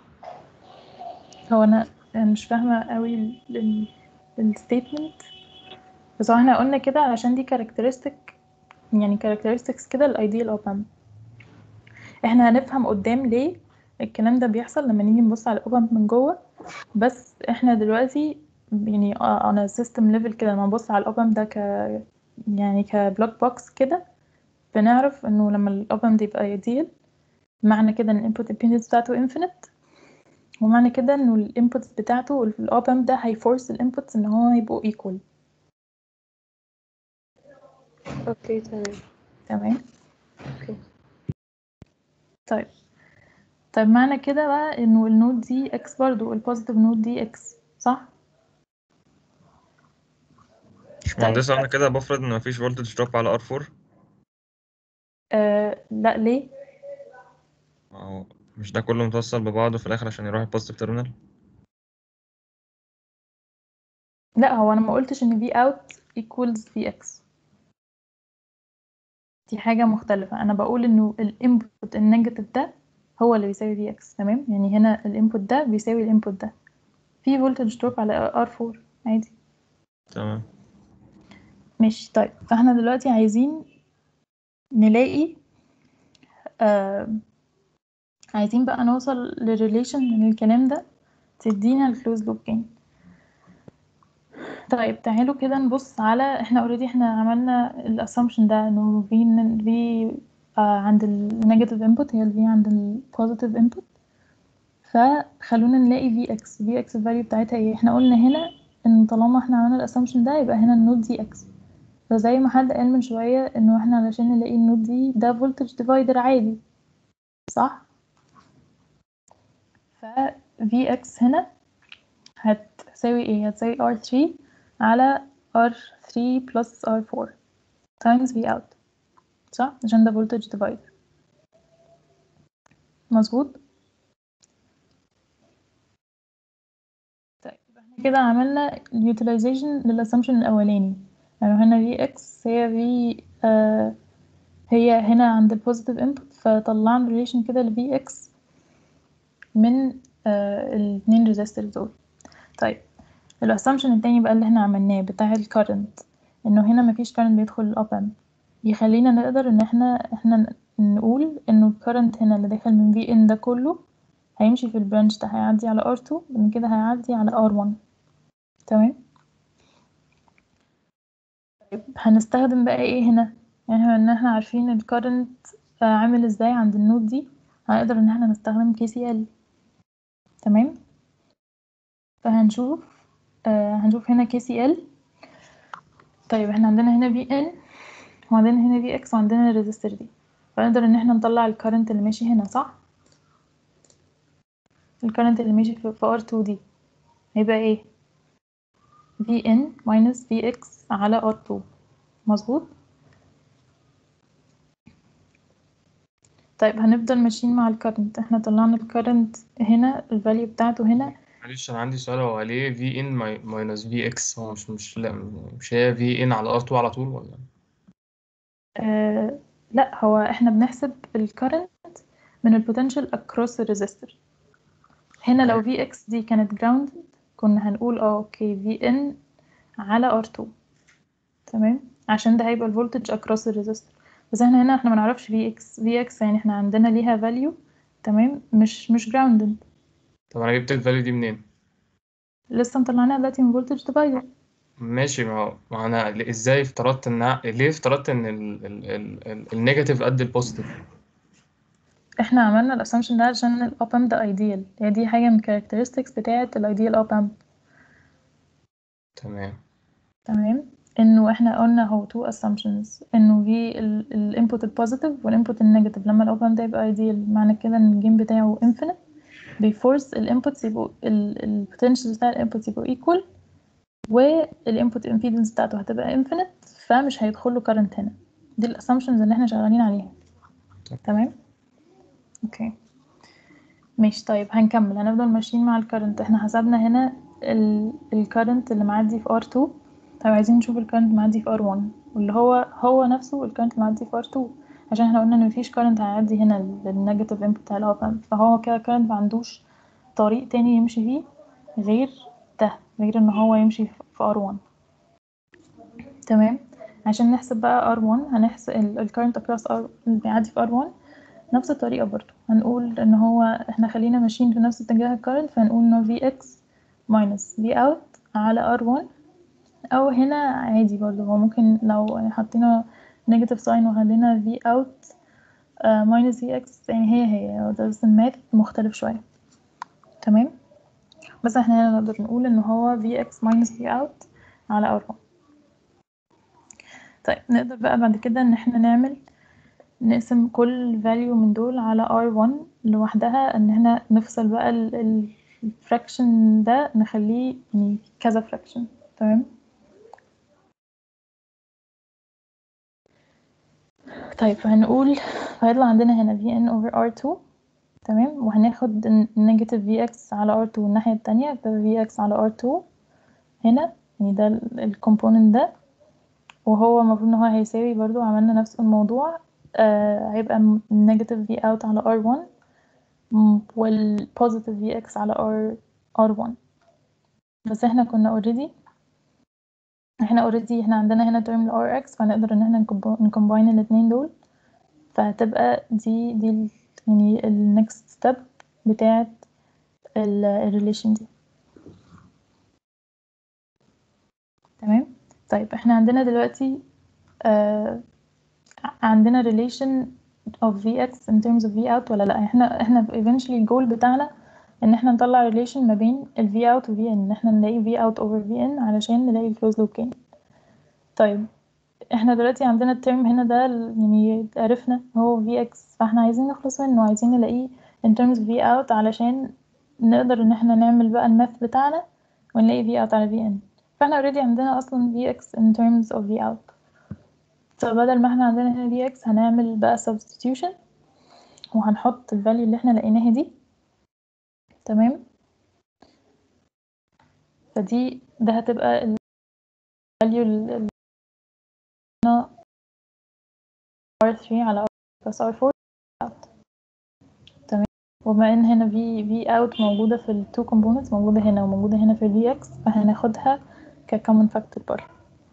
هو انا أنا مش فاهمة قوي الستيتمنت بس هو احنا قلنا كده علشان دي كاركترستيك يعني كاركترستكس كده الايديال اوب امب احنا هنفهم قدام ليه الكلام ده بيحصل لما نيجي نبص على الاوب امب من جوه بس احنا دلوقتي يعني on a system level كده لما نبص على الاوب امب ده ك يعني كبلوك بوكس كده بنعرف انه لما الاوب امب يبقى ايديال معنى كده ان الانبوت impedance بتاعته infinite ومعنى كده انه الانبوتس بتاعته الاوب امب ده هيفورس الانبوتس ان هو يبقوا equal اوكي تمام تمام اوكي طيب طيب معنى كده بقى انه النود دي اكس برضو البوزيتيف نود دي اكس صح مش مهندس انا كده بفرض ان مفيش فولتج دروب على ار 4 آه لا ليه أو مش ده كله متوصل ببعضه في الاخر عشان يروح البوزيتيف تيرمينال لا هو انا ما قلتش ان في اوت equals في اكس دي حاجة مختلفة انا بقول انه الانبوت النيجاتيف ده هو اللي بيساوي في اكس تمام يعني هنا الانبوت ده بيساوي الانبوت ده في فولتج دروب على ار 4 عادي تمام ماشي طيب فاحنا دلوقتي عايزين نلاقي آه عايزين بقى نوصل لريليشن من الكلام ده تدينا الكلوز لوب جين طيب تعالوا كده نبص على احنا اوريدي احنا عملنا الاسامبشن ده انه في في آه عند النيجاتيف انبوت هي الفي عند البوزيتيف انبوت فخلونا نلاقي في اكس في اكس الفاليو بتاعتها ايه احنا قلنا هنا ان طالما احنا عملنا الاسامبشن ده يبقى هنا النود دي اكس فزي ما حد قال من شوية انه احنا علشان نلاقي النود دي ده فولتج ديفايدر عادي صح ف Vx هنا هتساوي ايه هتساوي R3 على R3 plus R4 times V out صح عشان ده voltage divider مظبوط طيب احنا كده عملنا utilization للاسsumption الاولاني يعني هنا Vx هي V آه هي هنا عند البوزيتيف input فطلعنا relation كده ل Vx من آه الاتنين ريزيستورز دول طيب الاسامبشن التاني بقى اللي احنا عملناه بتاع الكارنت انه هنا مفيش كارنت بيدخل الاب امب يخلينا نقدر ان احنا احنا نقول انه الكارنت هنا اللي داخل من في ان ده كله هيمشي في البرانش ده هيعدي على R2 من كده هيعدي على R1 تمام طيب هنستخدم بقى ايه هنا يعني احنا ان احنا عارفين الكارنت عامل ازاي عند النود دي هنقدر ان احنا نستخدم KCL تمام فهنشوف آه هنشوف هنا KCL طيب احنا عندنا هنا VN وعندنا هنا VX وعندنا الريزستور دي فنقدر ان احنا نطلع الكارنت اللي ماشي هنا صح الكارنت اللي ماشي في في R2 دي هيبقى ايه VN minus VX على R2 مظبوط طيب هنفضل ماشيين مع الكارنت احنا طلعنا الكارنت هنا الفاليو بتاعته هنا معلش انا عندي سؤال هو ليه في ان ماينس في اكس هو مش مش لا مش هي في ان على ار 2 على طول ولا آه لا هو احنا بنحسب الكارنت من البوتنشال across الريزستور هنا لو في اكس دي كانت جراوند كنا هنقول اه اوكي في ان على R2 تمام عشان ده هيبقى الفولتج across الريزستور بس احنا هنا احنا ما نعرفش في اكس في اكس يعني احنا عندنا ليها فاليو تمام مش مش جراوندد طب انا جبت الفاليو دي منين لسه مطلعناها دلوقتي من فولتج ديفايدر ماشي ما هو ما انا ل- ازاي افترضت ان ليه افترضت ان ال... ال... ال... ال... النيجاتيف قد البوزيتيف احنا عملنا الاسامبشن ده عشان الاب امب ده ايديال هي دي حاجه من الكاركترستكس بتاعه الايديال اب امب تمام تمام انه احنا قلنا هو two assumptions انه في الانبوت البوزيتيف والانبوت النيجاتيف لما الاوبن ده يبقى ايديال معنى كده ان الجيم بتاعه infinite بيفورس الانبوتس يبقوا البوتنشال بتاع الانبوتس يبقوا equal والانبوت امبيدنس بتاعته هتبقى انفينيت فمش هيدخل له كارنت هنا دي الاسامبشنز اللي احنا شغالين عليها تمام اوكي ماشي طيب هنكمل هنفضل ماشيين مع الكرنت احنا حسبنا هنا الكرنت اللي معدي في R2 طيب عايزين نشوف الكرنت معدي في R1 واللي هو هو نفسه الكرنت اللي معدي في R2 عشان احنا قلنا ان مفيش كرنت هيعدي هنا للنيجاتيف انبوت بتاع الاوب امب فهو كده كرنت معندوش طريق تاني يمشي فيه غير ده غير ان هو يمشي في R1 تمام عشان نحسب بقى R1 هنحسب الكرنت across R اللي بيعدي في R1 نفس الطريقة برضو هنقول ان هو احنا خلينا ماشيين في نفس اتجاه الكرنت فهنقول انه Vx minus V out على R1 او هنا عادي برضو هو ممكن لو حطينا negative sign وخلينا V out uh, minus Vx يعني هي هي بس الماث مختلف شوية تمام بس احنا هنا نقدر نقول ان هو Vx minus V out على R1 طيب نقدر بقى بعد كده ان احنا نعمل نقسم كل value من دول على R1 لوحدها ان احنا نفصل بقى الفراكشن ده نخليه يعني كذا فراكشن تمام طيب فهنقول فهيطلع عندنا هنا Vn over R2 تمام وهناخد negative Vx على R2 الناحية التانية Vx على R2 هنا يعني ده الكومبوننت ده وهو المفروض ان هو هيساوي برضو عملنا نفس الموضوع آه هيبقى negative V out على R1 وال positive Vx على R R1 بس احنا كنا already احنا already احنا عندنا هنا term ل Rx فنقدر ان احنا نكومباين الاتنين دول فهتبقى دي دي ال يعني ال next step بتاعت ال relation دي تمام طيب احنا عندنا دلوقتي آه عندنا relation of Vx in terms of V out ولا لا احنا احنا eventually الجول بتاعنا ان احنا نطلع relation ما بين ال V out و V in ان احنا نلاقي V out over V in علشان نلاقي closed loop gain طيب احنا دلوقتي عندنا الترم هنا ده يعني عرفنا هو Vx فاحنا عايزين نخلص منه عايزين نلاقيه in terms of V out علشان نقدر ان احنا نعمل بقى الماث بتاعنا ونلاقي V out على V in فاحنا already عندنا اصلا Vx in terms of V out فبدل ما احنا عندنا هنا Vx هنعمل بقى substitution وهنحط ال value اللي احنا لقيناها دي تمام فدي ده هتبقى ال value اللي R3 على R plus R4 out تمام وبما ان هنا V V out موجودة في ال two components موجودة هنا وموجودة هنا في ال Vx فهناخدها ك common factor بره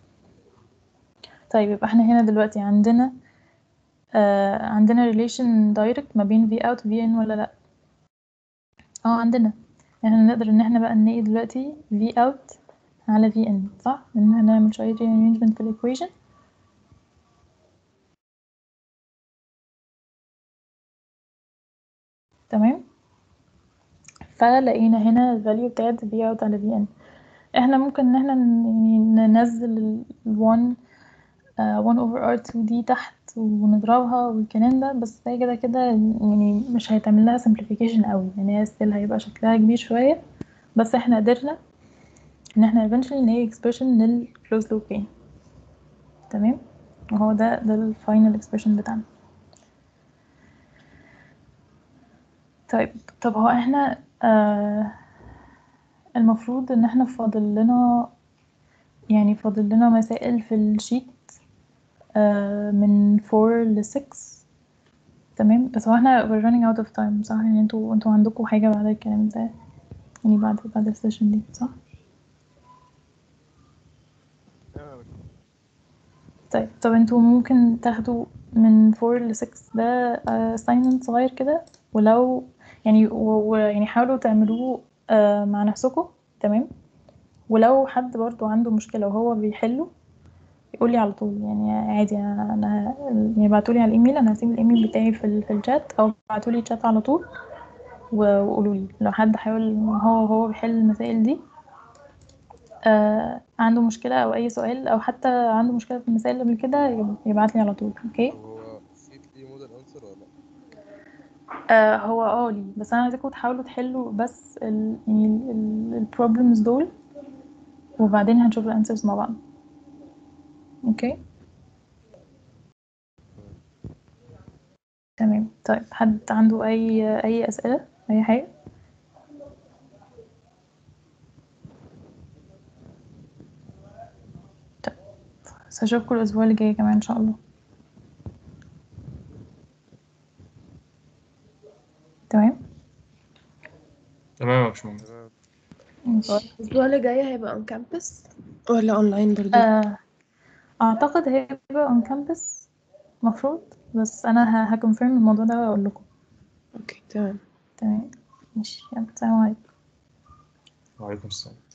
طيب يبقى احنا هنا دلوقتي عندنا آه عندنا relation direct ما بين V out و V in ولا لأ اه عندنا احنا نقدر ان احنا بقى نلاقي دلوقتي V out على V in صح ان احنا نعمل شوية rearrangement في الإيكويشن تمام فلقينا هنا الفاليو بتاعت V out على V in احنا ممكن ان احنا يعني ننزل ال 1 1 over R2 دي تحت ونضربها والكلام ده بس هي كده كده يعني مش هيتعمل لها simplification قوي يعني هي still هيبقى شكلها كبير شوية بس احنا قدرنا ان احنا eventually نلاقي expression لل closed loop gain تمام وهو ده ده ال final expression بتاعنا طيب طب هو احنا آه المفروض ان احنا فاضل لنا يعني فاضل لنا مسائل في الشيت آه من 4 ل 6 تمام بس هو احنا we're running out of time صح يعني انتوا انتوا عندكم حاجة بعد الكلام ده يعني بعد بعد السيشن دي صح طيب طب انتوا ممكن تاخدوا من 4 ل 6 ده assignment صغير كده ولو يعني ويعني حاولوا تعملوه آه مع نفسكم تمام ولو حد برضو عنده مشكلة وهو بيحله يقول لي على طول يعني عادي انا انا يعني ابعتوا لي على الايميل انا هسيب الايميل بتاعي في ال- في الشات او ابعتوا لي تشات على طول و- وقولوا لي لو حد حاول هو هو بيحل المسائل دي آه عنده مشكلة او اي سؤال او حتى عنده مشكلة في المسائل اللي قبل كده يب- يبعت لي على طول اوكي هو في ليه موديل انسر ولا لا؟ آه هو اه لي بس انا عايزاكم تحاولوا تحلوا بس ال يعني البروبلمز دول وبعدين هنشوف الانسرز مع بعض اوكي تمام طيب حد عنده اي اي اسئله اي حاجه طيب بس هشوفكم الاسبوع اللي جاي كمان ان شاء الله تمام تمام يا باشمهندس تمام ماشي الأسبوع اللي جاي هيبقى on campus ولا online برضو؟ آه، اعتقد هيبقى on campus مفروض بس انا هكونفيرم الموضوع ده واقول لكم اوكي تمام تمام ماشي يلا سلام عليكم وعليكم السلام